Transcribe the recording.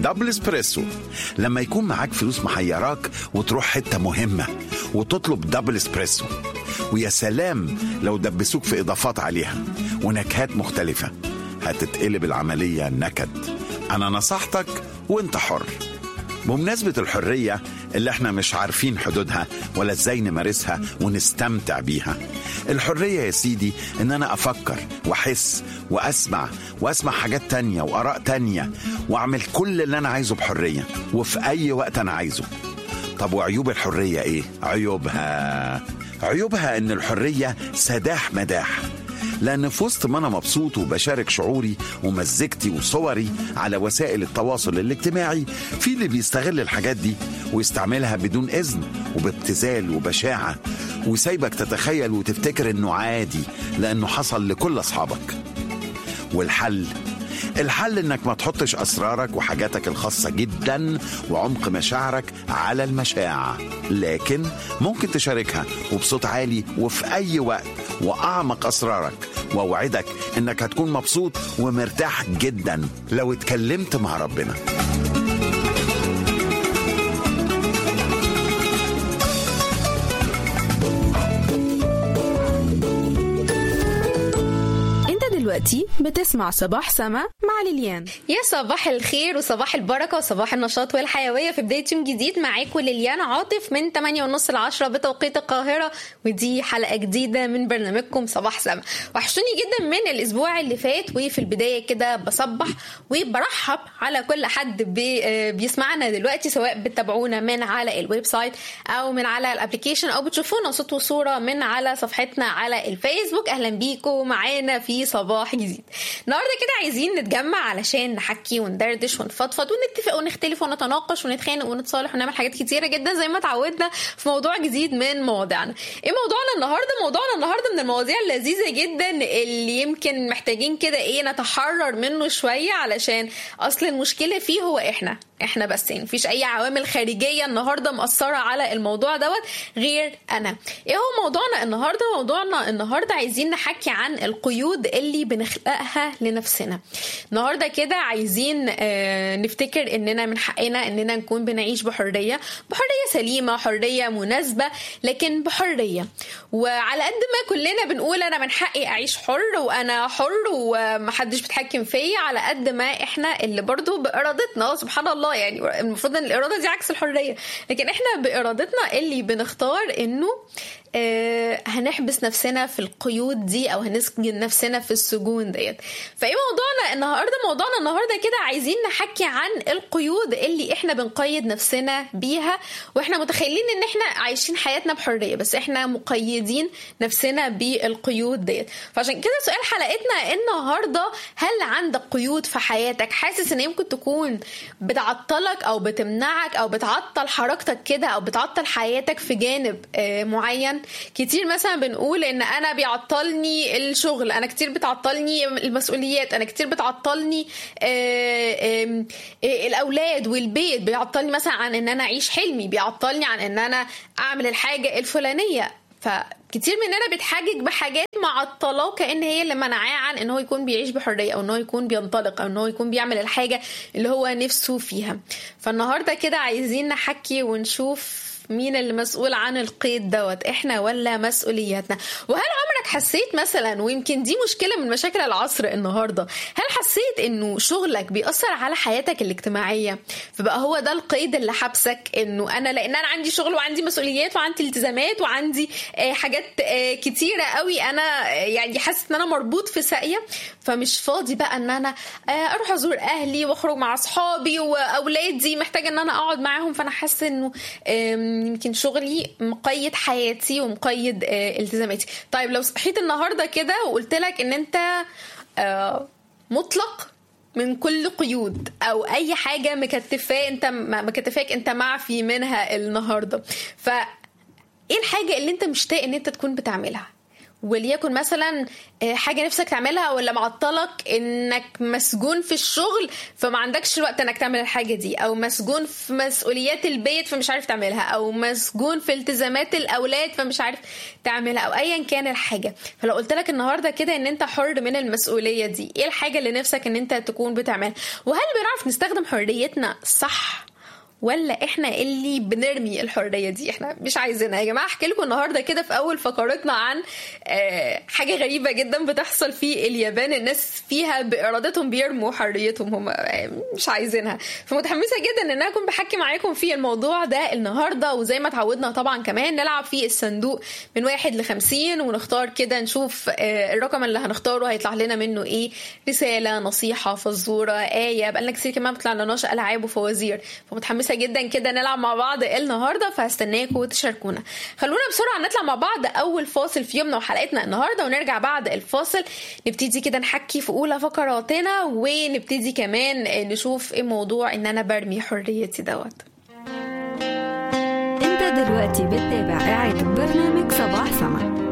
دبل اسبريسو لما يكون معاك فلوس محيراك وتروح حتة مهمة وتطلب دبل اسبريسو ويا سلام لو دبسوك في إضافات عليها ونكهات مختلفة هتتقلب العملية نكد أنا نصحتك وانت حر بمناسبة الحرية اللي احنا مش عارفين حدودها ولا ازاي نمارسها ونستمتع بيها الحرية يا سيدي ان انا افكر واحس واسمع واسمع حاجات تانية واراء تانية واعمل كل اللي انا عايزه بحرية وفي اي وقت انا عايزه طب وعيوب الحرية ايه؟ عيوبها عيوبها ان الحرية سداح مداح لأن في وسط ما أنا مبسوط وبشارك شعوري ومزجتي وصوري على وسائل التواصل الاجتماعي في اللي بيستغل الحاجات دي ويستعملها بدون إذن وبابتذال وبشاعة ويسيبك تتخيل وتفتكر إنه عادي لأنه حصل لكل أصحابك والحل الحل انك ما تحطش اسرارك وحاجاتك الخاصه جدا وعمق مشاعرك على المشاع لكن ممكن تشاركها وبصوت عالي وفي اي وقت واعمق اسرارك واوعدك انك هتكون مبسوط ومرتاح جدا لو اتكلمت مع ربنا انت دلوقتي بتسمع صباح سما مع ليليان يا صباح الخير وصباح البركة وصباح النشاط والحيوية في بداية يوم جديد معاكم ليليان عاطف من 8 ونص ل 10 بتوقيت القاهرة ودي حلقة جديدة من برنامجكم صباح سما وحشوني جدا من الأسبوع اللي فات وفي البداية كده بصبح وبرحب على كل حد بي آه بيسمعنا دلوقتي سواء بتتابعونا من على الويب سايت أو من على الابلكيشن أو بتشوفونا صوت وصورة من على صفحتنا على الفيسبوك أهلا بيكم معانا في صباح جديد النهارده كده عايزين نتجمع علشان نحكي وندردش ونفضفض ونتفق ونختلف ونتناقش ونتخانق ونتصالح ونعمل حاجات كتيره جدا زي ما اتعودنا في موضوع جديد من مواضيعنا ايه موضوعنا النهارده موضوعنا النهارده من المواضيع اللذيذه جدا اللي يمكن محتاجين كده ايه نتحرر منه شويه علشان اصل المشكله فيه هو احنا احنا بس يعني مفيش اي عوامل خارجيه النهارده مأثره على الموضوع دوت غير انا ايه هو موضوعنا النهارده موضوعنا النهارده عايزين نحكي عن القيود اللي بنخلقها لنفسنا النهارده كده عايزين آه نفتكر اننا من حقنا اننا نكون بنعيش بحريه بحريه سليمه حريه مناسبه لكن بحريه وعلى قد ما كلنا بنقول انا من حقي اعيش حر وانا حر ومحدش بيتحكم فيا على قد ما احنا اللي برضو بارادتنا سبحان الله يعني المفروض ان الاراده دي عكس الحريه لكن احنا بارادتنا اللي بنختار انه آه هنحبس نفسنا في القيود دي او هنسجن نفسنا في السجون ديت فايه موضوعنا النهارده موضوعنا النهارده كده عايزين نحكي عن القيود اللي احنا بنقيد نفسنا بيها واحنا متخيلين ان احنا عايشين حياتنا بحريه بس احنا مقيدين نفسنا بالقيود ديت فعشان كده سؤال حلقتنا النهارده هل عندك قيود في حياتك حاسس ان يمكن تكون بتعطلك او بتمنعك او بتعطل حركتك كده او بتعطل حياتك في جانب آه معين كتير مثلا بنقول ان انا بيعطلني الشغل انا كتير بتعطلني المسؤوليات انا كتير بتعطلني آآ آآ الاولاد والبيت بيعطلني مثلا عن ان انا اعيش حلمي بيعطلني عن ان انا اعمل الحاجه الفلانيه فكتير مننا بيتحجج بحاجات معطلاه كان هي اللي منعاه عن ان هو يكون بيعيش بحريه او ان هو يكون بينطلق او ان هو يكون بيعمل الحاجه اللي هو نفسه فيها فالنهارده كده عايزين نحكي ونشوف مين اللي مسؤول عن القيد دوت احنا ولا مسؤولياتنا وهل عمرك حسيت مثلا ويمكن دي مشكله من مشاكل العصر النهارده هل حسيت انه شغلك بيأثر على حياتك الاجتماعيه فبقى هو ده القيد اللي حبسك انه انا لان انا عندي شغل وعندي مسؤوليات وعندي التزامات وعندي حاجات كتيره قوي انا يعني حاسه ان انا مربوط في ساقيه فمش فاضي بقى ان انا اروح ازور اهلي واخرج مع اصحابي واولادي محتاجه ان انا اقعد معاهم فانا حاسه انه يمكن شغلي مقيد حياتي ومقيد التزاماتي طيب لو صحيت النهارده كده وقلت لك ان انت مطلق من كل قيود او اي حاجه مكتفاه انت مكتفاك انت معفي منها النهارده ف ايه الحاجه اللي انت مشتاق ان انت تكون بتعملها وليكن مثلا آه، حاجه نفسك تعملها ولا معطلك انك مسجون في الشغل فما عندكش الوقت انك تعمل الحاجه دي او مسجون في مسؤوليات البيت فمش عارف تعملها او مسجون في التزامات الاولاد فمش عارف تعملها او ايا كان الحاجه فلو قلت لك النهارده كده ان انت حر من المسؤوليه دي ايه الحاجه اللي نفسك ان انت تكون بتعملها وهل بنعرف نستخدم حريتنا صح ولا احنا اللي بنرمي الحريه دي احنا مش عايزينها يا جماعه احكي لكم النهارده كده في اول فقرتنا عن آه، حاجه غريبه جدا بتحصل في اليابان الناس فيها بارادتهم بيرموا حريتهم هم آه، مش عايزينها فمتحمسه جدا ان انا اكون بحكي معاكم في الموضوع ده النهارده وزي ما اتعودنا طبعا كمان نلعب في الصندوق من واحد لخمسين ونختار كده نشوف آه، الرقم اللي هنختاره هيطلع لنا منه ايه رساله نصيحه فزوره ايه بقالنا كتير كمان بيطلع لناش العاب وفوازير فمتحمسه جدا كده نلعب مع بعض النهارده فهستناكم تشاركونا خلونا بسرعه نطلع مع بعض اول فاصل في يومنا وحلقتنا النهارده ونرجع بعد الفاصل نبتدي كده نحكي في اولى فقراتنا ونبتدي كمان نشوف ايه موضوع ان انا برمي حريتي دوت انت دلوقتي بتتابع إعادة برنامج صباح سما